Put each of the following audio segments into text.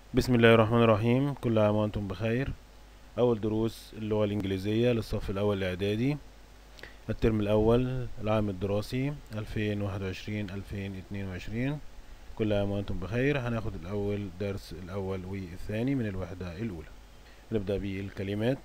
بسم الله الرحمن الرحيم كل عام وانتم بخير اول دروس اللغة الانجليزية للصف الاول الاعدادي الترم الاول العام الدراسي 2021 2022 كل عام وانتم بخير هناخد الاول درس الاول والثاني من الوحدة الاولى نبدأ بالكلمات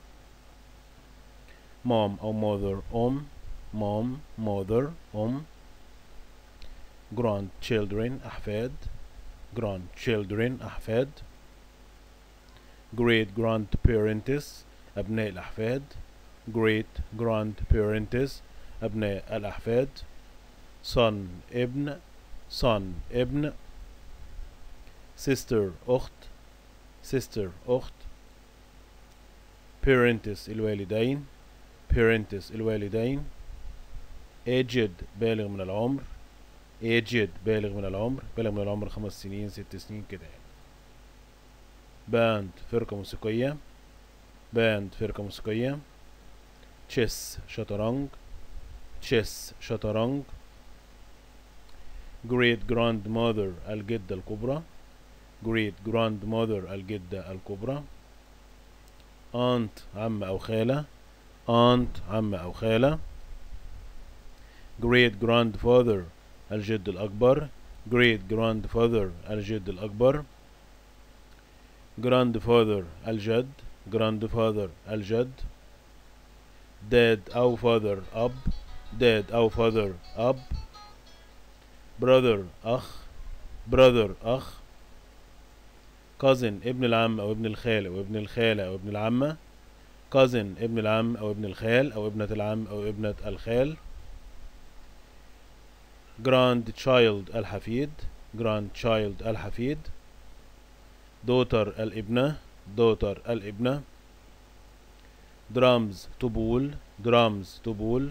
mom او mother ام mom mother ام grandchildren احفاد grandchildren أحفاد great grandparents أبناء الأحفاد great grandparents أبناء الأحفاد son ابن son ابن sister أخت sister أخت parents الوالدين parents الوالدين aged بالغ من العمر aged بالغ من العمر بالغ من العمر خمس سنين ست سنين كده يعني باند فرقة موسيقية باند فرقة موسيقية تشيس شطرنج تشيس شطرنج great grandmother الجدة الكبرى great grandmother الجدة الكبرى aunt عم أو خالة aunt عم أو خالة great grandfather الجد الأكبر great grandfather الجد الأكبر grandfather الجد grandfather الجد dad أو father أب dad أو father أب brother أخ brother أخ cousin ابن العم أو ابن الخال أو ابن الخالة أو ابن العمة cousin ابن العم أو ابن الخال أو ابنة العم أو ابنة الخال grandchild الحفيد grandchild الحفيد daughter الابنة daughter الابنة drums طبول drums طبول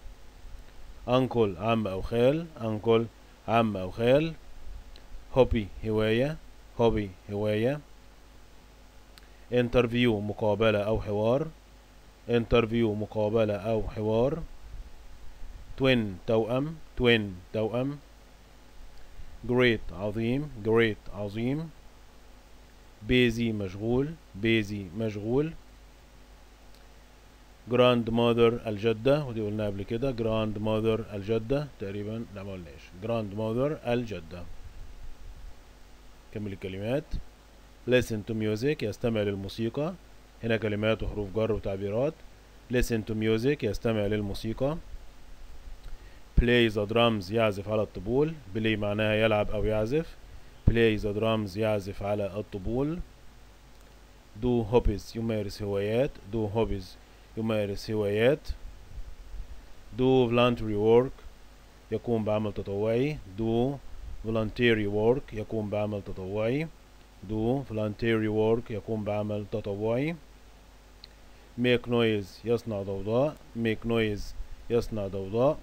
uncle عم أو خال uncle عم أو خال hobby هواية hobby هواية interview مقابلة أو حوار interview مقابلة أو حوار twin توأم twin توأم great عظيم great عظيم busy مشغول busy مشغول grandmother الجدة ودي قلنا قبل كده grandmother الجدة تقريبا لا ما قلناش grandmother الجدة كمل الكلمات listen to music يستمع للموسيقى هنا كلمات وحروف جر وتعبيرات listen to music يستمع للموسيقى play the drums يعزف على الطبول play معناها يلعب أو يعزف play the drums يعزف على الطبول do hobbies يمارس هوايات do hobbies يمارس هوايات do voluntary work يقوم بعمل تطوعي do voluntary work يقوم بعمل تطوعي do voluntary work يقوم بعمل تطوعي make noise يصنع ضوضاء make noise يصنع ضوضاء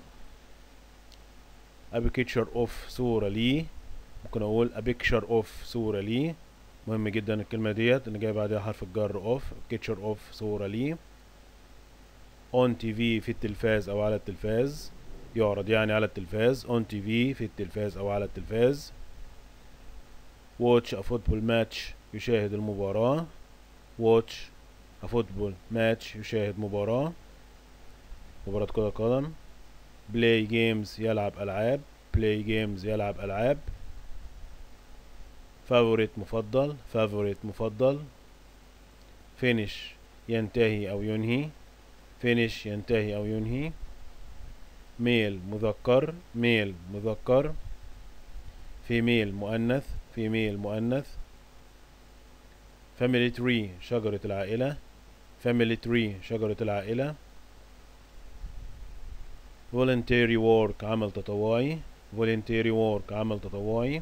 a picture of صورة لي ممكن أقول a picture of صورة لي مهم جدا الكلمة ديت اللي جاي بعدها حرف الجر of picture of صورة لي on TV في التلفاز أو على التلفاز يعرض يعني على التلفاز on TV في التلفاز أو على التلفاز watch a football match يشاهد المباراة watch a football match يشاهد مباراة مباراة كرة قدم play games يلعب ألعاب play games يلعب ألعاب favorite مفضل favorite مفضل finish ينتهي أو ينهي finish ينتهي أو ينهي male مذكر male مذكر female مؤنث female مؤنث family tree شجرة العائلة family tree شجرة العائلة voluntary work عمل تطوعي voluntary work عمل تطوعي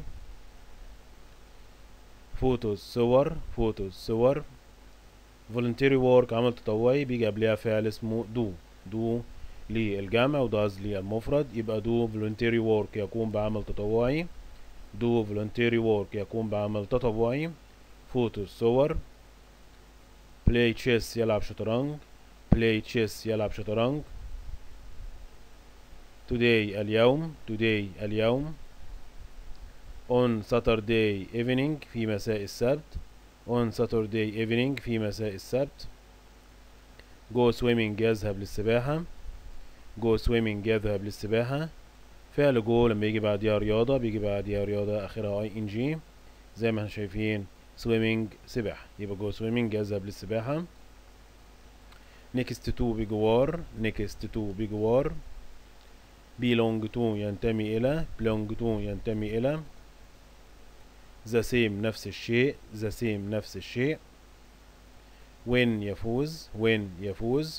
فوتوز صور فوتوز صور voluntary work عمل تطوعي بيجي قبلها فعل اسمه do do للجمع وداز للمفرد يبقى do voluntary work يقوم بعمل تطوعي do voluntary work يقوم بعمل تطوعي فوتوز صور play chess يلعب شطرنج play chess يلعب شطرنج today اليوم today اليوم on Saturday evening في مساء السبت on Saturday evening في مساء السبت go swimming يذهب للسباحة go swimming يذهب للسباحة فعل جو لما يجي بعديها رياضة بيجي بعديها رياضة آخرها اي ان جي زي ما احنا شايفين swimming سباحة يبقى go swimming يذهب للسباحة next to بجوار next to بجوار belong to ينتمي إلى belong to ينتمي إلى the same نفس الشيء the same نفس الشيء win يفوز win يفوز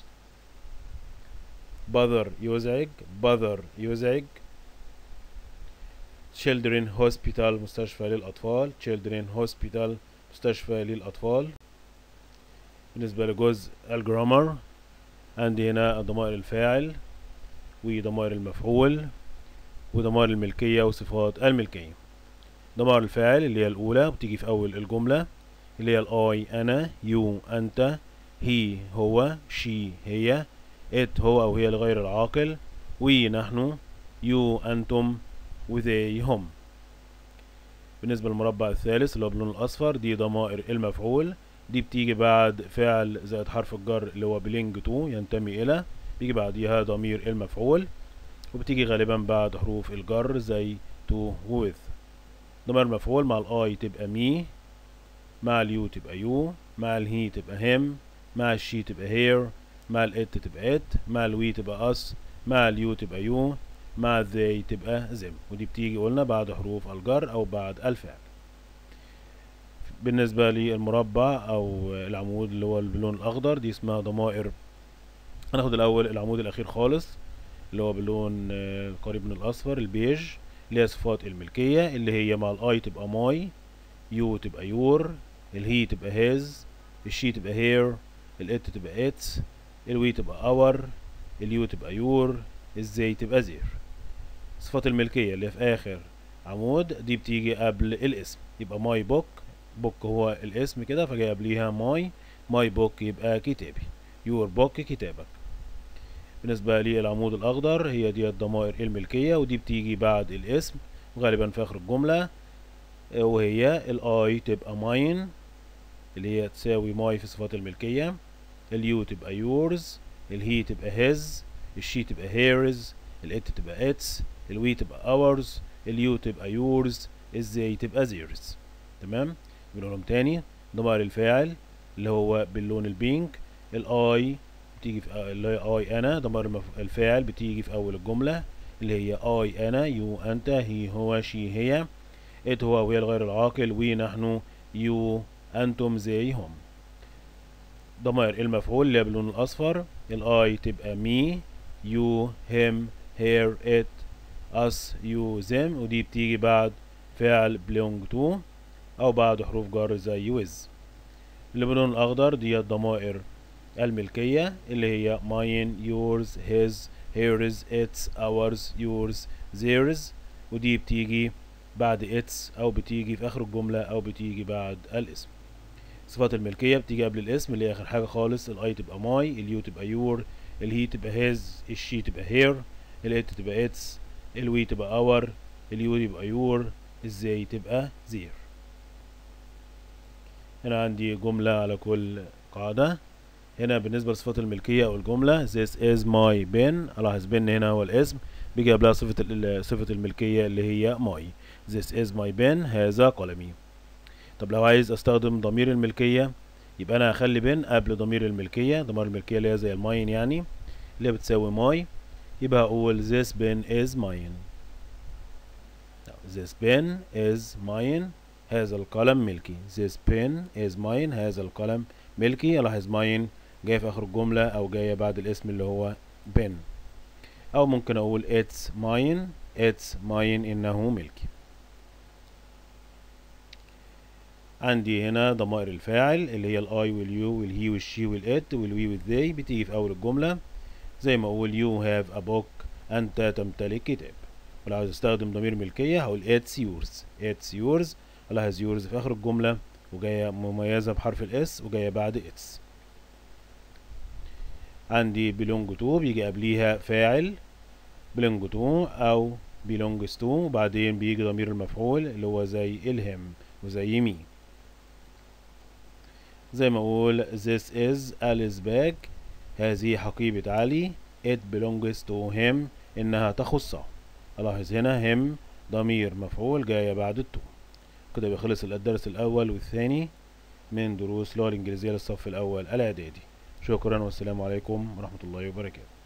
bother يزعج bother يزعج children hospital مستشفى للأطفال children hospital مستشفى للأطفال بالنسبة لجزء الجرامر عندي هنا ضمائر الفاعل وضمائر المفعول وضمائر الملكية وصفات الملكية ضمائر الفاعل اللي هي الأولى بتيجي في أول الجملة اللي هي الأي أنا يو أنت هي هو شي هي it هو أو هي لغير العاقل وي نحن يو أنتم وذي هم بالنسبة للمربع الثالث اللي هو باللون الأصفر دي ضمائر المفعول دي بتيجي بعد فعل زائد حرف الجر اللي هو بلينج تو ينتمي إلى بيجي بعديها ضمير المفعول وبتيجي غالبا بعد حروف الجر زي تو وذ ضمير المفعول مع الاي تبقى مي مع اليو تبقى يو مع الهي تبقى هم مع الشي تبقى هير مع الات تبقى ات مع الوي تبقى اس مع اليو تبقى يو مع ذي تبقى زم ودي بتيجي قلنا بعد حروف الجر او بعد الفعل بالنسبة للمربع او العمود اللي هو باللون الاخضر دي اسمها ضمائر هناخد الاول العمود الاخير خالص اللي هو باللون قريب من الاصفر البيج اللي هي صفات الملكية اللي هي مع الاي تبقى ماي يو تبقى يور الهي تبقى هيز الشي تبقى هير الات تبقى اتس الوي تبقى اور اليو تبقى يور الزي تبقى زير صفات الملكية اللي في آخر عمود دي بتيجي قبل الاسم يبقى ماي بوك بوك هو الاسم كده فجاي قبليها ماي ماي بوك يبقى كتابي يور بوك كتابك بالنسبة للعمود الأخضر هي دي الضمائر الملكية ودي بتيجي بعد الاسم وغالبا في آخر الجملة وهي الاي تبقى ماين اللي هي تساوي ماي في صفات الملكية اليو تبقى يورز الهي تبقى هيز الشي تبقى هيرز الات تبقى اتس الوي تبقى اورز اليو تبقى يورز الزي تبقى زيرز تمام بنقولهم تاني ضمائر الفاعل اللي هو باللون البينك الاي بتيجي في اللي هي اي انا ضمائر الفاعل بتيجي في اول الجمله اللي هي اي انا يو انت هي هو شي هي ات هو وهي الغير العاقل وي نحن يو انتم زي هم ضمائر المفعول اللي هي باللون الاصفر الاي تبقى مي يو هيم هير ات اس يو زم ودي بتيجي بعد فعل belong to او بعد حروف جر زي with اللي باللون الاخضر دي الضمائر الملكية اللي هي mine yours his hers its ours yours theirs ودي بتيجي بعد its او بتيجي في اخر الجملة او بتيجي بعد الاسم صفات الملكية بتيجي قبل الاسم اللي هي اخر حاجة خالص الاي تبقى ماي اليو تبقى يور الهي تبقى هيز الشي تبقى هير الات تبقى اتس الوي تبقى اور اليو يبقى يور الزي تبقى زير هنا عندي جملة على كل قاعدة هنا بالنسبة لصفات الملكية أو الجملة this is my pen ألاحظ بن هنا هو الاسم بيجي قبلها صفة صفة الملكية اللي هي my this is my pen هذا قلمي طب لو عايز استخدم ضمير الملكية يبقى أنا هخلي بن قبل ضمير الملكية ضمير الملكية اللي هي زي الماين يعني اللي بتساوي my يبقى هقول this pen is mine this pen is mine هذا القلم ملكي this pen is mine هذا القلم ملكي الاحظ mine جاي في اخر الجملة او جاية بعد الاسم اللي هو pen او ممكن اقول it's mine it's mine انه ملكي عندي هنا ضمائر الفاعل اللي هي الاي واليو والهي والشي والات والوي والذي بتيجي في اول الجملة زي ما اقول you have a book انت تمتلك كتاب ولو عايز استخدم ضمير ملكية هقول it's yours it's yours الاحظ yours في اخر الجملة وجاية مميزة بحرف الاس وجاية بعد it's عندي belong to بيجي قبليها فاعل belong to او belongs to وبعدين بيجي ضمير المفعول اللي هو زي الهم وزي مي زي ما اقول this is Alice bag هذه حقيبة علي it belongs to him انها تخصه الاحظ هنا him ضمير مفعول جاية بعد التو كده بيخلص الدرس الاول والثاني من دروس اللغة الانجليزية للصف الاول الاعدادي شكرا والسلام عليكم ورحمة الله وبركاته